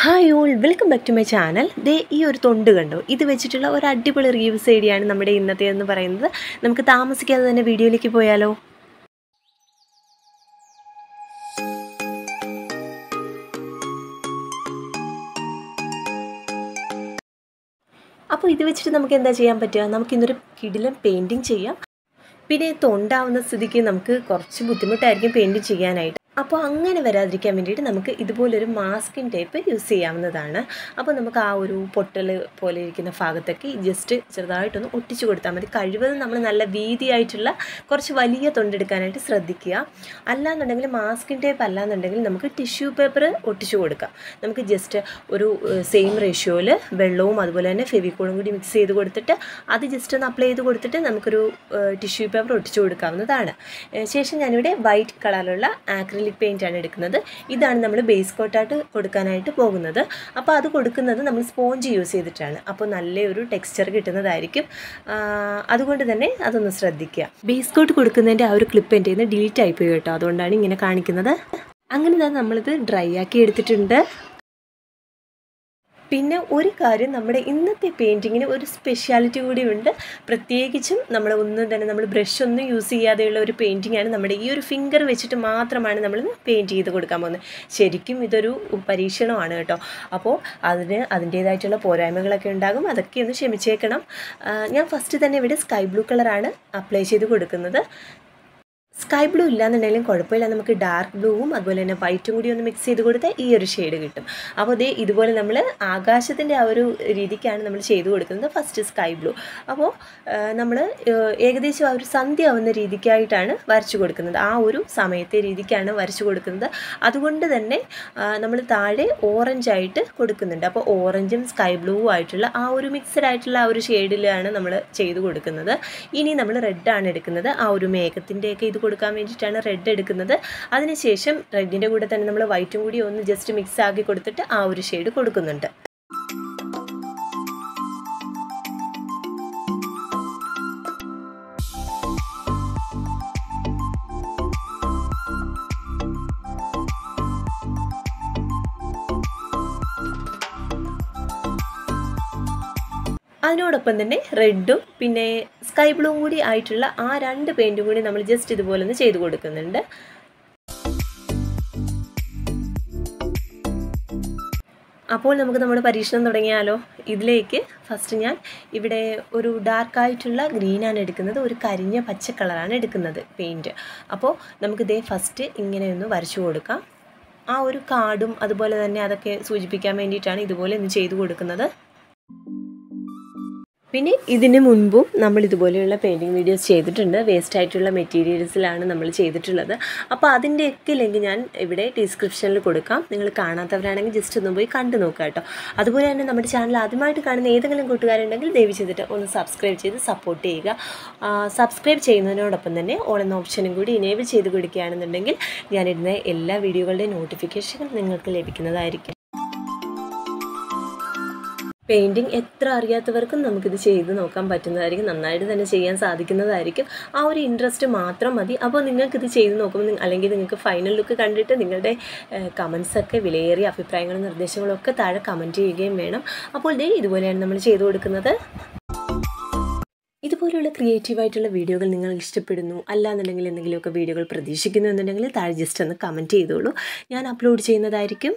hi all welcome back to my channel ദേ ഈ ഒരു തൊണ്ട് കണ്ടോ ഇത് വെച്ചിട്ടുള്ള ഒരു അടിപൊളി റീവ്യൂസ് ഐഡിയാണ് നമ്മുടെ ഇന്നത്തെ എന്ന് പറയുന്നത് നമുക്ക് താമസിക്കാതെ തന്നെ വീഡിയോയിലേക്ക് പോയാലോ അപ്പോൾ ഇത് വെച്ചിട്ട് നമുക്ക് എന്താ ചെയ്യാൻ പറ്റുക നമുക്കിന്നൊരു കിടിലൻ പെയിൻറ്റിങ് ചെയ്യാം പിന്നെ തൊണ്ടാവുന്ന സ്ഥിതിക്ക് നമുക്ക് കുറച്ച് ബുദ്ധിമുട്ടായിരിക്കും പെയിൻറ്റിങ് ചെയ്യാനായിട്ട് അപ്പോൾ അങ്ങനെ വരാതിരിക്കാൻ വേണ്ടിയിട്ട് നമുക്ക് ഇതുപോലൊരു മാസ്കിൻ ടേപ്പ് യൂസ് ചെയ്യാവുന്നതാണ് അപ്പോൾ നമുക്ക് ആ ഒരു പൊട്ടൽ പോലെ ഇരിക്കുന്ന ഭാഗത്തൊക്കെ ജസ്റ്റ് ചെറുതായിട്ടൊന്ന് ഒട്ടിച്ചു കൊടുത്താൽ മതി കഴിവതും നമ്മൾ നല്ല വീതിയായിട്ടുള്ള കുറച്ച് വലിയ തൊണ്ടെടുക്കാനായിട്ട് ശ്രദ്ധിക്കുക അല്ലാന്നുണ്ടെങ്കിൽ മാസ്കിൻ ടേപ്പ് അല്ലാന്നുണ്ടെങ്കിൽ നമുക്ക് ടിഷ്യൂ പേപ്പർ ഒട്ടിച്ചു കൊടുക്കാം നമുക്ക് ജസ്റ്റ് ഒരു സെയിം റേഷ്യോയിൽ വെള്ളവും അതുപോലെ തന്നെ ഫെവിക്കോളും കൂടി മിക്സ് ചെയ്ത് കൊടുത്തിട്ട് അത് ജസ്റ്റ് ഒന്ന് അപ്ലൈ ചെയ്ത് കൊടുത്തിട്ട് നമുക്കൊരു ടിഷ്യൂ പേപ്പർ ഒട്ടിച്ചു കൊടുക്കാവുന്നതാണ് ശേഷം ഞാനിവിടെ വൈറ്റ് കളറിലുള്ള ആക്രിലിക് പെയിൻ്റ് ആണ് എടുക്കുന്നത് ഇതാണ് നമ്മൾ ബേസ് കോട്ടായിട്ട് കൊടുക്കാനായിട്ട് പോകുന്നത് അപ്പോൾ അത് കൊടുക്കുന്നത് നമ്മൾ സ്പോഞ്ച് യൂസ് ചെയ്തിട്ടാണ് അപ്പോൾ നല്ലൊരു ടെക്സ്ചർ കിട്ടുന്നതായിരിക്കും അതുകൊണ്ട് തന്നെ അതൊന്ന് ശ്രദ്ധിക്കുക ബേസ് കോട്ട് കൊടുക്കുന്നതിൻ്റെ ആ ഒരു ക്ലിപ്പ് എൻ്റെ നിന്ന് ഡിലീറ്റ് ആയിപ്പോയി കേട്ടോ അതുകൊണ്ടാണ് ഇങ്ങനെ കാണിക്കുന്നത് അങ്ങനെ തന്നെ നമ്മളിത് ഡ്രൈ ആക്കി എടുത്തിട്ടുണ്ട് പിന്നെ ഒരു കാര്യം നമ്മുടെ ഇന്നത്തെ പെയിൻറ്റിങ്ങിന് ഒരു സ്പെഷ്യാലിറ്റി കൂടിയുണ്ട് പ്രത്യേകിച്ചും നമ്മൾ ഒന്നും തന്നെ നമ്മൾ ബ്രഷ് ഒന്നും യൂസ് ചെയ്യാതെയുള്ള ഒരു പെയിൻറ്റിങ്ങാണ് നമ്മുടെ ഈ ഒരു ഫിംഗർ വെച്ചിട്ട് മാത്രമാണ് നമ്മൾ പെയിൻറ്റ് ചെയ്ത് കൊടുക്കാൻ പോകുന്നത് ശരിക്കും ഇതൊരു പരീക്ഷണമാണ് കേട്ടോ അപ്പോൾ അതിന് അതിൻ്റേതായിട്ടുള്ള പോരായ്മകളൊക്കെ ഉണ്ടാകും അതൊക്കെ ഒന്ന് ക്ഷമിച്ചേക്കണം ഞാൻ ഫസ്റ്റ് തന്നെ ഇവിടെ സ്കൈ ബ്ലൂ കളറാണ് അപ്ലൈ ചെയ്ത് കൊടുക്കുന്നത് സ്കൈ ബ്ലൂ ഇല്ലാന്നുണ്ടെങ്കിലും കുഴപ്പമില്ല നമുക്ക് ഡാർക്ക് ബ്ലൂവും അതുപോലെ തന്നെ വൈറ്റും കൂടി ഒന്ന് മിക്സ് ചെയ്ത് കൊടുത്താൽ ഈ ഒരു ഷെയ്ഡ് കിട്ടും അപ്പോൾ ഇതേ ഇതുപോലെ നമ്മൾ ആകാശത്തിൻ്റെ ആ ഒരു രീതിക്കാണ് നമ്മൾ ചെയ്ത് കൊടുക്കുന്നത് ഫസ്റ്റ് സ്കൈ ബ്ലൂ അപ്പോൾ നമ്മൾ ഏകദേശം ആ ഒരു സന്ധ്യ ആവുന്ന രീതിക്കായിട്ടാണ് വരച്ചു കൊടുക്കുന്നത് ആ ഒരു സമയത്തെ രീതിക്കാണ് വരച്ചു കൊടുക്കുന്നത് അതുകൊണ്ട് തന്നെ നമ്മൾ താഴെ ഓറഞ്ച് ആയിട്ട് കൊടുക്കുന്നുണ്ട് അപ്പോൾ ഓറഞ്ചും സ്കൈ ബ്ലൂവും ആയിട്ടുള്ള ആ ഒരു മിക്സഡ് ആയിട്ടുള്ള ആ ഒരു ഷെയ്ഡിലാണ് നമ്മൾ ചെയ്ത് കൊടുക്കുന്നത് ഇനി നമ്മൾ റെഡാണ് എടുക്കുന്നത് ആ ഒരു മേഘത്തിൻ്റെയൊക്കെ ഇത് കൊടുക്കാൻ വേണ്ടിയിട്ടാണ് റെഡ് എടുക്കുന്നത് അതിനുശേഷം റെഡിൻ്റെ കൂടെ തന്നെ നമ്മൾ വൈറ്റും കൂടി ഒന്ന് ജസ്റ്റ് മിക്സ് ആക്കി കൊടുത്തിട്ട് ആ ഒരു ഷെയ്ഡ് കൊടുക്കുന്നുണ്ട് അതിനോടൊപ്പം തന്നെ റെഡും പിന്നെ സ്കൈ ബ്ലൂവും കൂടി ആയിട്ടുള്ള ആ രണ്ട് പെയിൻറ്റും കൂടി നമ്മൾ ജസ്റ്റ് ഇതുപോലെ ഒന്ന് ചെയ്ത് കൊടുക്കുന്നുണ്ട് അപ്പോൾ നമുക്ക് നമ്മുടെ പരീക്ഷണം തുടങ്ങിയാലോ ഇതിലേക്ക് ഫസ്റ്റ് ഞാൻ ഇവിടെ ഒരു ഡാർക്കായിട്ടുള്ള ഗ്രീനാണ് എടുക്കുന്നത് ഒരു കരിഞ്ഞ പച്ച കളറാണ് എടുക്കുന്നത് പെയിൻറ്റ് അപ്പോൾ നമുക്കിതേ ഫസ്റ്റ് ഇങ്ങനെ ഒന്ന് വരച്ചു കൊടുക്കാം ആ ഒരു കാർഡും അതുപോലെ തന്നെ അതൊക്കെ സൂചിപ്പിക്കാൻ വേണ്ടിയിട്ടാണ് ഇതുപോലെ ഒന്ന് ചെയ്തു കൊടുക്കുന്നത് പിന്നെ ഇതിന് മുൻപും നമ്മൾ ഇതുപോലെയുള്ള പെയിൻറ്റിങ് വീഡിയോസ് ചെയ്തിട്ടുണ്ട് വേസ്റ്റ് ആയിട്ടുള്ള മെറ്റീരിയൽസിലാണ് നമ്മൾ ചെയ്തിട്ടുള്ളത് അപ്പോൾ അതിൻ്റെയൊക്കെ ലിങ്ക് ഞാൻ ഇവിടെ ഡിസ്ക്രിപ്ഷനിൽ കൊടുക്കാം നിങ്ങൾ കാണാത്തവരാണെങ്കിൽ ജസ്റ്റ് ഒന്ന് പോയി കണ്ടു നോക്കുക കേട്ടോ അതുപോലെ തന്നെ നമ്മുടെ ചാനൽ ആദ്യമായിട്ട് കാണുന്ന ഏതെങ്കിലും കൂട്ടുകാരുണ്ടെങ്കിൽ ദയവ് ചെയ്തിട്ട് ഒന്ന് സബ്സ്ക്രൈബ് ചെയ്ത് സപ്പോർട്ട് ചെയ്യുക സബ്സ്ക്രൈബ് ചെയ്യുന്നതിനോടൊപ്പം തന്നെ ഓൾ എന്ന ഓപ്ഷനും കൂടി ഇനേബിൾ ചെയ്ത് കൊടുക്കുകയാണെന്നുണ്ടെങ്കിൽ ഞാനിടുന്ന എല്ലാ വീഡിയോകളുടെയും നോട്ടിഫിക്കേഷൻ നിങ്ങൾക്ക് ലഭിക്കുന്നതായിരിക്കും പെയിൻറ്റിങ് എത്ര അറിയാത്തവർക്കും നമുക്കിത് ചെയ്ത് നോക്കാൻ പറ്റുന്നതായിരിക്കും നന്നായിട്ട് തന്നെ ചെയ്യാൻ സാധിക്കുന്നതായിരിക്കും ആ ഒരു ഇൻട്രസ്റ്റ് മാത്രം മതി അപ്പോൾ നിങ്ങൾക്കിത് ചെയ്ത് നോക്കുമ്പോൾ അല്ലെങ്കിൽ നിങ്ങൾക്ക് ഫൈനൽ ലുക്ക് കണ്ടിട്ട് നിങ്ങളുടെ കമൻസൊക്കെ വിലയേറിയ അഭിപ്രായങ്ങളും നിർദ്ദേശങ്ങളും ഒക്കെ താഴെ കമൻറ്റ് ചെയ്യുകയും വേണം അപ്പോൾ ദേ ഇതുപോലെയാണ് നമ്മൾ ചെയ്തു കൊടുക്കുന്നത് ഇതുപോലെയുള്ള ക്രിയേറ്റീവായിട്ടുള്ള വീഡിയോകൾ നിങ്ങൾ ഇഷ്ടപ്പെടുന്നു അല്ലാന്നുണ്ടെങ്കിൽ എന്തെങ്കിലുമൊക്കെ വീഡിയോകൾ പ്രതീക്ഷിക്കുന്നു എന്നുണ്ടെങ്കിൽ താഴെ ജസ്റ്റ് ഒന്ന് കമൻറ്റ് ചെയ്തോളൂ ഞാൻ അപ്ലോഡ് ചെയ്യുന്നതായിരിക്കും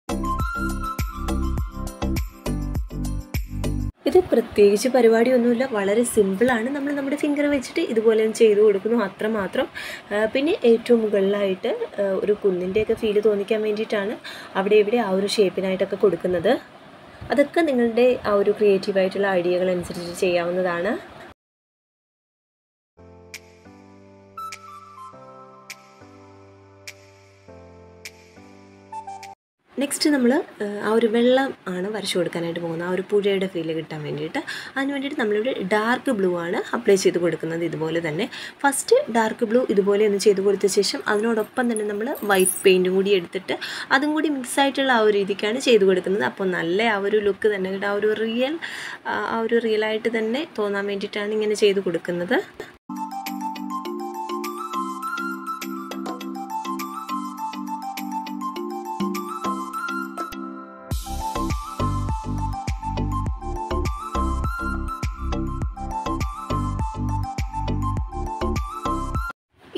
ഇത് പ്രത്യേകിച്ച് പരിപാടിയൊന്നുമില്ല വളരെ സിമ്പിളാണ് നമ്മൾ നമ്മുടെ ഫിംഗർ വെച്ചിട്ട് ഇതുപോലെ ചെയ്തു കൊടുക്കുന്നു അത്രമാത്രം പിന്നെ ഏറ്റവും മുകളിലായിട്ട് ഒരു കുന്നിൻ്റെയൊക്കെ ഫീല് തോന്നിക്കാൻ വേണ്ടിയിട്ടാണ് അവിടെ ഇവിടെ ആ ഒരു ഷേപ്പിനായിട്ടൊക്കെ കൊടുക്കുന്നത് അതൊക്കെ നിങ്ങളുടെ ആ ഒരു ക്രിയേറ്റീവായിട്ടുള്ള ഐഡിയകൾ അനുസരിച്ച് ചെയ്യാവുന്നതാണ് നെക്സ്റ്റ് നമ്മൾ ആ ഒരു വെള്ളം ആണ് വരച്ചു കൊടുക്കാനായിട്ട് പോകുന്നത് ആ ഒരു പുഴയുടെ ഫീല് കിട്ടാൻ വേണ്ടിയിട്ട് അതിന് വേണ്ടിയിട്ട് നമ്മളിവിടെ ഡാർക്ക് ബ്ലൂ ആണ് അപ്ലൈ ചെയ്ത് കൊടുക്കുന്നത് ഇതുപോലെ തന്നെ ഫസ്റ്റ് ഡാർക്ക് ബ്ലൂ ഇതുപോലെ ഒന്ന് ചെയ്ത് കൊടുത്ത ശേഷം അതിനോടൊപ്പം തന്നെ നമ്മൾ വൈറ്റ് പെയിൻറ്റും കൂടി എടുത്തിട്ട് അതും കൂടി മിക്സ് ആയിട്ടുള്ള ആ ഒരു രീതിക്കാണ് ചെയ്ത് കൊടുക്കുന്നത് അപ്പോൾ നല്ല ആ ഒരു ലുക്ക് തന്നെ ആ ഒരു റിയൽ ആ ഒരു റിയലായിട്ട് തന്നെ തോന്നാൻ വേണ്ടിയിട്ടാണ് ഇങ്ങനെ ചെയ്ത് കൊടുക്കുന്നത്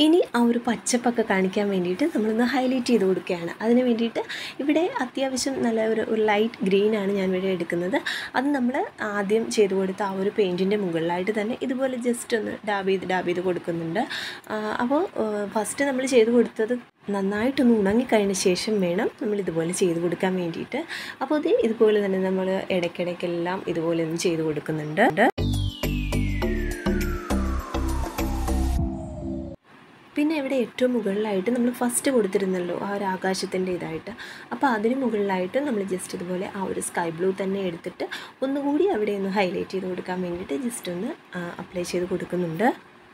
ഇനി ആ ഒരു പച്ചപ്പൊക്കെ കാണിക്കാൻ വേണ്ടിയിട്ട് നമ്മളൊന്ന് ഹൈലൈറ്റ് ചെയ്ത് കൊടുക്കുകയാണ് അതിന് വേണ്ടിയിട്ട് ഇവിടെ അത്യാവശ്യം നല്ല ഒരു ഒരു ലൈറ്റ് ഗ്രീനാണ് ഞാൻ ഇവിടെ എടുക്കുന്നത് അത് നമ്മൾ ആദ്യം ചെയ്ത് കൊടുത്ത ആ ഒരു പെയിൻറ്റിൻ്റെ മുകളിലായിട്ട് തന്നെ ഇതുപോലെ ജസ്റ്റ് ഒന്ന് ഡാബ് ചെയ്ത് ഡാബ് ചെയ്ത് കൊടുക്കുന്നുണ്ട് ആ, അപ്പോൾ ഫസ്റ്റ് നമ്മൾ ചെയ്ത് കൊടുത്തത് നന്നായിട്ടൊന്ന് ഉണങ്ങിക്കഴിഞ്ഞ ശേഷം വേണം നമ്മൾ ഇതുപോലെ ചെയ്ത് കൊടുക്കാൻ വേണ്ടിയിട്ട് അപ്പോൾ ഇത് ഇതുപോലെ തന്നെ നമ്മൾ ഇടയ്ക്കിടയ്ക്കെല്ലാം ഇതുപോലെ ഒന്ന് ചെയ്ത് കൊടുക്കുന്നുണ്ട് പിന്നെ ഇവിടെ ഏറ്റവും മുകളിലായിട്ട് നമ്മൾ ഫസ്റ്റ് കൊടുത്തിരുന്നല്ലോ ആ ഒരു ആകാശത്തിൻ്റെ ഇതായിട്ട് അപ്പോൾ അതിന് മുകളിലായിട്ട് നമ്മൾ ജസ്റ്റ് ഇതുപോലെ ആ ഒരു സ്കൈ ബ്ലൂ തന്നെ എടുത്തിട്ട് ഒന്നുകൂടി അവിടെ ഒന്ന് ഹൈലൈറ്റ് ചെയ്ത് കൊടുക്കാൻ വേണ്ടിയിട്ട് ജസ്റ്റ് ഒന്ന് അപ്ലൈ ചെയ്ത് കൊടുക്കുന്നുണ്ട്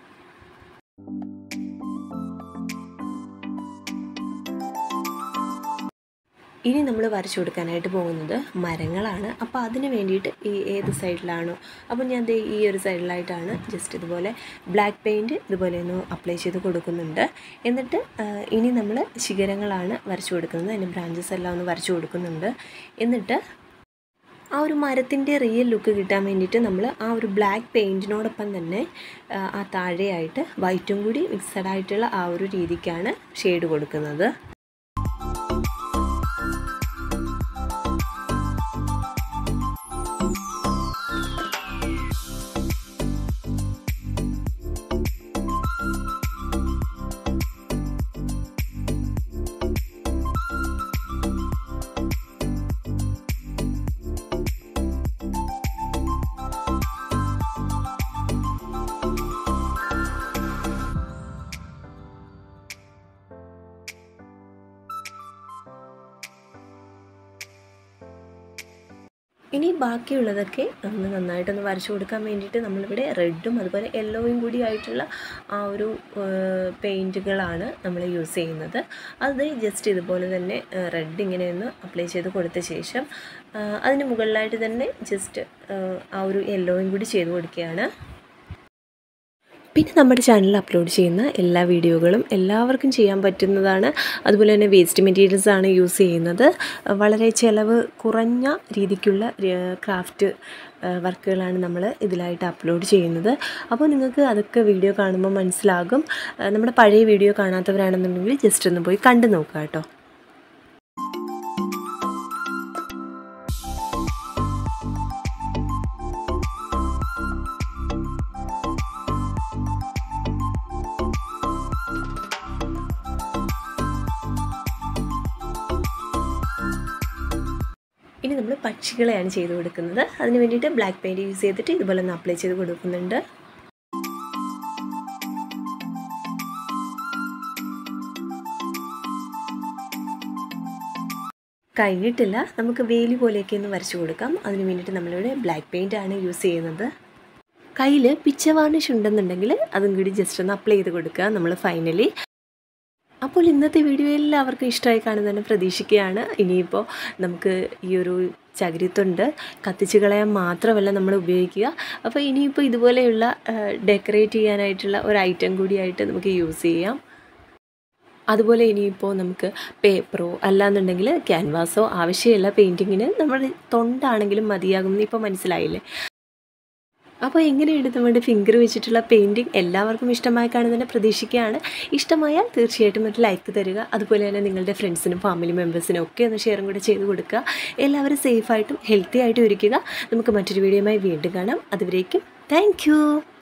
ഇനി നമ്മൾ വരച്ചു കൊടുക്കാനായിട്ട് പോകുന്നത് മരങ്ങളാണ് അപ്പോൾ അതിന് വേണ്ടിയിട്ട് ഈ ഏത് സൈഡിലാണോ അപ്പോൾ ഞാൻ ദേ ഈ ഒരു സൈഡിലായിട്ടാണ് ജസ്റ്റ് ഇതുപോലെ ബ്ലാക്ക് പെയിൻറ്റ് ഇതുപോലെ ഒന്ന് അപ്ലൈ ചെയ്ത് കൊടുക്കുന്നുണ്ട് എന്നിട്ട് ആ, ഇനി നമ്മൾ ശിഖരങ്ങളാണ് വരച്ചു കൊടുക്കുന്നത് അതിൻ്റെ ബ്രാഞ്ചസ് എല്ലാം ഒന്ന് വരച്ചു കൊടുക്കുന്നുണ്ട് എന്നിട്ട് ആ ഒരു മരത്തിൻ്റെ റിയൽ ലുക്ക് കിട്ടാൻ വേണ്ടിയിട്ട് നമ്മൾ ആ ഒരു ബ്ലാക്ക് പെയിൻറ്റിനോടൊപ്പം തന്നെ ആ, ആ താഴെയായിട്ട് വൈറ്റും കൂടി മിക്സഡ് ആയിട്ടുള്ള ആ ഒരു രീതിക്കാണ് ഷെയ്ഡ് കൊടുക്കുന്നത് ഇനി ബാക്കിയുള്ളതൊക്കെ ഒന്ന് നന്നായിട്ടൊന്ന് വരച്ചു കൊടുക്കാൻ വേണ്ടിയിട്ട് നമ്മളിവിടെ റെഡും അതുപോലെ യെല്ലോയും കൂടി ആയിട്ടുള്ള ആ ഒരു പെയിൻറ്റുകളാണ് നമ്മൾ യൂസ് ചെയ്യുന്നത് അത് ജസ്റ്റ് ഇതുപോലെ തന്നെ റെഡ് ഇങ്ങനെ ഒന്ന് അപ്ലൈ ചെയ്ത് കൊടുത്ത ശേഷം ആ, അതിന് മുകളിലായിട്ട് തന്നെ ജസ്റ്റ് ആ ഒരു യെല്ലോയും കൂടി ചെയ്ത് കൊടുക്കുകയാണ് പിന്നെ നമ്മുടെ ചാനലിൽ അപ്ലോഡ് ചെയ്യുന്ന എല്ലാ വീഡിയോകളും എല്ലാവർക്കും ചെയ്യാൻ പറ്റുന്നതാണ് അതുപോലെ തന്നെ വേസ്റ്റ് മെറ്റീരിയൽസ് ആണ് യൂസ് ചെയ്യുന്നത് വളരെ ചിലവ് കുറഞ്ഞ രീതിക്കുള്ള ക്രാഫ്റ്റ് വർക്കുകളാണ് നമ്മൾ ഇതിലായിട്ട് അപ്ലോഡ് ചെയ്യുന്നത് അപ്പോൾ നിങ്ങൾക്ക് അതൊക്കെ വീഡിയോ കാണുമ്പോൾ മനസ്സിലാകും ആ, നമ്മുടെ പഴയ വീഡിയോ കാണാത്തവരാണെന്നുണ്ടെങ്കിൽ ജസ്റ്റ് ഒന്ന് പോയി കണ്ടു നോക്കുക കേട്ടോ ഇനി നമ്മൾ പക്ഷികളെയാണ് ചെയ്ത് കൊടുക്കുന്നത് അതിന് വേണ്ടിയിട്ട് ബ്ലാക്ക് പെയിൻറ്റ് യൂസ് ചെയ്തിട്ട് ഇതുപോലെ ഒന്ന് അപ്ലൈ ചെയ്ത് കൊടുക്കുന്നുണ്ട് കഴിഞ്ഞിട്ടില്ല നമുക്ക് വേലി പോലെയൊക്കെ ഒന്ന് വരച്ചു കൊടുക്കാം അതിന് വേണ്ടിയിട്ട് നമ്മളിവിടെ ബ്ലാക്ക് പെയിൻ്റ് ആണ് യൂസ് ചെയ്യുന്നത് കയ്യിൽ പിച്ച വാർണിഷ് ഉണ്ടെന്നുണ്ടെങ്കിൽ അതും കൂടി ജസ്റ്റ് ഒന്ന് അപ്ലൈ ചെയ്ത് കൊടുക്കുക നമ്മൾ ഫൈനലി അപ്പോൾ ഇന്നത്തെ വീഡിയോ എല്ലാവർക്കും ഇഷ്ടമായി കാണുന്നതിന് പ്രതീക്ഷിക്കുകയാണ് ഇനിയിപ്പോൾ നമുക്ക് ഈ ഒരു ചകിരിത്തൊണ്ട് കത്തിച്ച് കളയാൻ മാത്രമല്ല നമ്മൾ ഉപയോഗിക്കുക അപ്പോൾ ഇനിയിപ്പോൾ ഇതുപോലെയുള്ള ഡെക്കറേറ്റ് ചെയ്യാനായിട്ടുള്ള ഒരു ഐറ്റം കൂടിയായിട്ട് നമുക്ക് യൂസ് ചെയ്യാം അതുപോലെ ഇനിയിപ്പോൾ നമുക്ക് പേപ്പറോ അല്ലാന്നുണ്ടെങ്കിൽ ക്യാൻവാസോ ആവശ്യമില്ല പെയിൻറ്റിങ്ങിന് നമ്മുടെ തൊണ്ടാണെങ്കിലും മതിയാകും എന്ന് ഇപ്പോൾ മനസ്സിലായില്ലേ അപ്പോൾ എങ്ങനെയുണ്ട് നമ്മുടെ ഫിംഗർ വെച്ചിട്ടുള്ള പെയിൻറ്റിങ് എല്ലാവർക്കും ഇഷ്ടമായി കാണുന്നതിനെ പ്രതീക്ഷിക്കുകയാണ് ഇഷ്ടമായാൽ തീർച്ചയായിട്ടും ഒരു ലൈക്ക് തരിക അതുപോലെ തന്നെ നിങ്ങളുടെ ഫ്രണ്ട്സിനും ഫാമിലി മെമ്പേഴ്സിനും ഒക്കെ ഒന്ന് ഷെയറും കൂടെ ചെയ്ത് കൊടുക്കുക എല്ലാവരും സേഫായിട്ടും ഹെൽത്തി ആയിട്ടും ഇരിക്കുക നമുക്ക് മറ്റൊരു വീഡിയോയുമായി വീണ്ടും കാണാം അതുവരേക്കും താങ്ക്